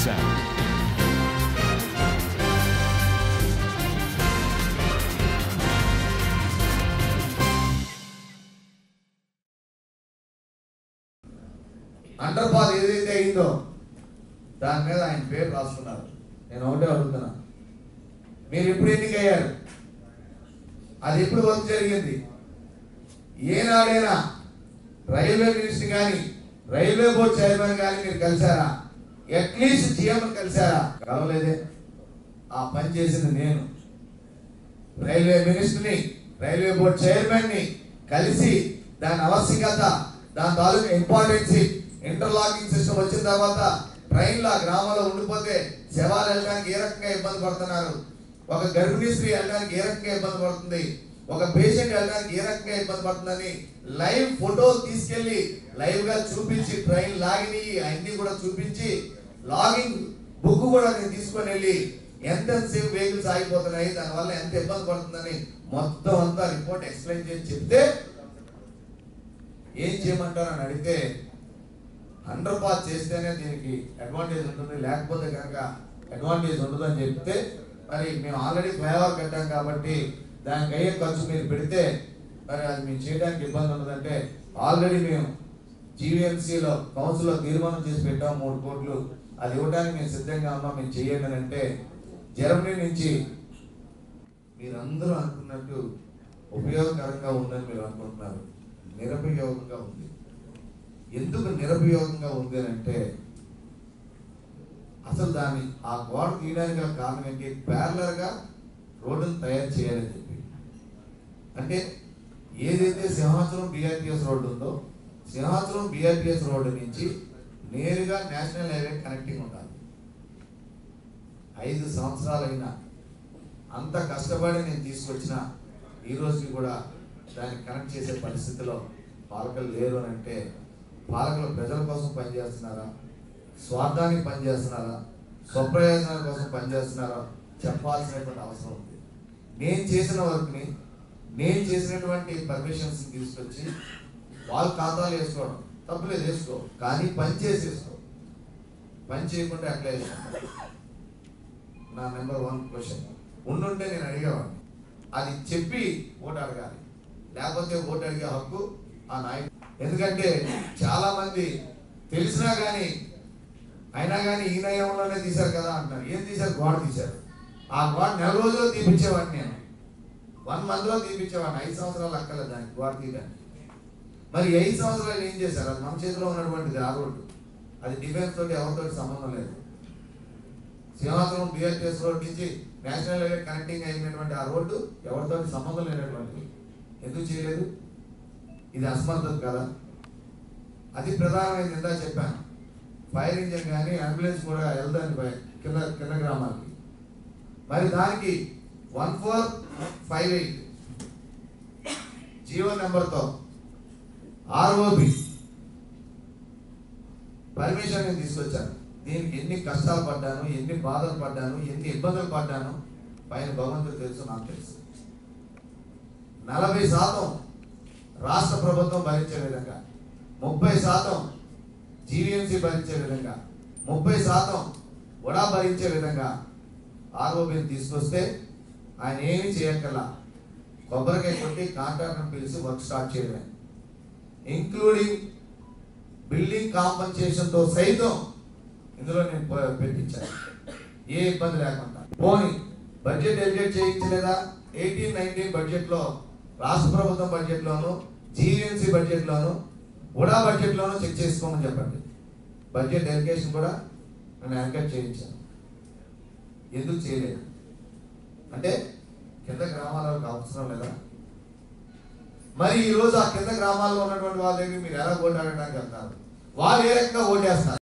చేశారు under pass ఏదైతే అయిందో దాని మీద ఆయన పేరు రాసుకున్నారు నేను ఒకటే అడుగుతున్నా మీరు ఎప్పుడు ఎన్నికయ్యారు అది ఎప్పుడు వర్క్ జరిగింది ఏనాడైనా రైల్వే మినిస్టర్ కానీ రైల్వే బోర్డు చైర్మన్ కానీ మీరు కలిసారా అట్లీస్ట్ జీఎం కలిసారా కలవలేదే ఆ పని చేసింది నేను రైల్వే మినిస్టర్ని రైల్వే బోర్డు చైర్మన్ ని కలిసి దాని ఆవశ్యకత దాని తాలూకు ఇంపార్టెన్స్ ఇంటర్లాకింగ్ సిస్టమ్ వచ్చిన తర్వాత ట్రైన్లో ఆ గ్రామంలో ఉండిపోతే శవాలు వెళ్ళడానికి ఏ రకంగా ఇబ్బంది పడుతున్నారు ఒక గర్భిణీ స్త్రీ వెళ్ళడానికి ఏ రకంగా ఇబ్బంది పడుతుంది ఒక పేషెంట్ వెళ్ళడానికి ఏ రకంగా ఇబ్బంది పడుతుందని లైవ్ ఫోటోలు తీసుకెళ్లి లైవ్ గా చూపించి ట్రైన్ లాగిని అన్ని కూడా చూపించి లాగింగ్ బుక్ కూడా నేను తీసుకొని వెళ్ళి ఎంత సేపు వెహికల్స్ ఆగిపోతున్నాయి దానివల్ల ఎంత ఇబ్బంది పడుతుందని మొత్తం అంతా రిపోర్ట్ ఎక్స్ప్లెయిన్ చేసి చెప్తే ఏం చేయమంటారు అని అడిగితే హండ్రెడ్ పాస్ చేస్తేనే దీనికి అడ్వాంటేజ్ ఉంటుంది లేకపోతే కనుక అడ్వాంటేజ్ ఉండదని చెప్తే మరి మేము ఆల్రెడీ ఫ్లైఓవర్ కట్టాం కాబట్టి దానికి అయ్యే ఖర్చు మీరు పెడితే మరి అది మేము చేయడానికి ఇబ్బంది ఉండదంటే ఆల్రెడీ మేము జీవీఎంసీలో కౌన్సిల్లో తీర్మానం చేసి పెట్టాం మూడు కోట్లు అది ఇవ్వడానికి మేము సిద్ధంగా ఉన్నాం మేము చేయండి అని అంటే జర్మనీ నుంచి మీరందరూ అనుకున్నట్టు ఉపయోగకరంగా ఉందని మీరు అనుకుంటున్నారు నిరుపయోగంగా ఉంది ఎందుకు నిరుపయోగంగా ఉంది అని అంటే అసలు దాన్ని ఆ గోడ తీయడానికి గల కారణం ఏంటి ప్యారలర్ గా రోడ్డును తయారు చేయాలని చెప్పి అంటే ఏదైతే సింహాచలం బిఆర్పిఎస్ రోడ్డు ఉందో సింహాచలం బిఆర్పిఎస్ రోడ్డు నుంచి నేరుగా నేషనల్ హైవే కనెక్టింగ్ ఉండాలి ఐదు సంవత్సరాలైనా అంత కష్టపడి నేను తీసుకొచ్చిన ఈ రోజుకి కూడా దాన్ని కనెక్ట్ చేసే పరిస్థితిలో పాలకులు లేరు అని అంటే పాలకులు ప్రజల కోసం పనిచేస్తున్నారా స్వార్థానికి పనిచేస్తున్నారా స్వప్రయోజనాల కోసం పనిచేస్తున్నారా చెప్పాల్సినటువంటి అవసరం ఉంది నేను చేసిన వర్క్ని నేను చేసినటువంటి పర్మిషన్స్ తీసుకొచ్చి వాళ్ళ ఖాతాలు వేసుకోవడం తప్పులేదు వేసుకో కానీ పని చేసి వేసుకో పని చేయకుండా ఎట్లా వేసుకో నా నెంబర్ వన్ క్వశ్చన్ ఉండుంటే నేను అడిగేవాడిని అది చెప్పి ఓటు అడగాలి లేకపోతే ఓటు అడిగే హక్కు ఆ నాయకుడు ఎందుకంటే చాలా మంది తెలిసినా కానీ అయినా కానీ ఈ నయంలోనే తీశారు కదా అంటున్నారు ఏం తీశారు గోడ తీశారు ఆ గోడ నెల రోజుల్లో తీపిచ్చేవాడిని నేను వన్ మంత్ లో తీపిచ్చేవాడిని ఐదు సంవత్సరాలు అక్కర్లేదు దానికి గోడ తీయడానికి మరి ఐదు సంవత్సరాలు ఏం చేశారు అది మన చేతిలో ఉన్నటువంటిది ఆ రోడ్డు అది డిఫెన్స్ తోటి ఎవరితోటి సంబంధం లేదు సింహాచలం బిఆర్టీఎస్ రోడ్ నుంచి నేషనల్ హైవే కనెక్టింగ్ అయినటువంటి ఆ రోడ్డు ఎవరితో సంబంధం లేనటువంటిది ఎందుకు చేయలేదు ఇది అసమర్థత కదా అది ప్రధానమైనది ఇందా చెప్పాను ఫైర్ ఇంజిన్ కానీ అంబులెన్స్ కూడా వెళ్దాని పై- కింద కింద గ్రామాలకి మరి దానికి one four five eight GO నెంబర్తో ఆర్ఓబి పర్మిషన్ నేను తీసుకొచ్చాను దీనికి ఎన్ని కష్టాలు పడ్డాను ఎన్ని బాధలు పడ్డాను ఎన్ని ఇబ్బందులు పడ్డాను పైన భగవంతుడు తెలుసు నాకు తెలుసు నలభై శాతం రాష్ట్ర ప్రభుత్వం భరించే విధంగా ముప్పై శాతం జీవీఎంసీ భరించే విధంగా ముప్పై శాతం వడా భరించే విధంగా ఆర్ఓబిని తీసుకొస్తే ఆయన ఏమీ చేయక్కర్లా కొబ్బరికాయ కొట్టి కాంట్రాక్టర్ పిలిచి వర్క్ స్టార్ట్ చేయడమే ఇంక్లూడింగ్ బిల్డింగ్ కాంపన్సేషన్ తో సైతం ఇందులో నేను ప- పెట్టించాను ఏ ఇబ్బంది లేకుండా పోనీ బడ్జెట్ ఎలిగేట్ చేయించలేదా ఎయిటీన్ నైన్టీన్ బడ్జెట్ లో రాష్ట్ర ప్రభుత్వం బడ్జెట్ లోను జీవీఎంసీ బడ్జెట్ లోను ఉడా బడ్జెట్ లోను చెక్ చేసుకోమని చెప్పండి బడ్జెట్ ఎలిగేషన్ కూడా నేను ఎంకరేజ్ చేయించాను ఎందుకు చేయలేదు అంటే కింద గ్రామాలకు అవసరం లేదా మరి ఈ రోజు ఆ కింద గ్రామాల్లో ఉన్నటువంటి వాళ్ళ దగ్గర మీరు ఎలా ఓటు అడగడానికి వెళ్తారు వాళ్ళు ఏ రకంగా ఓటేస్తారు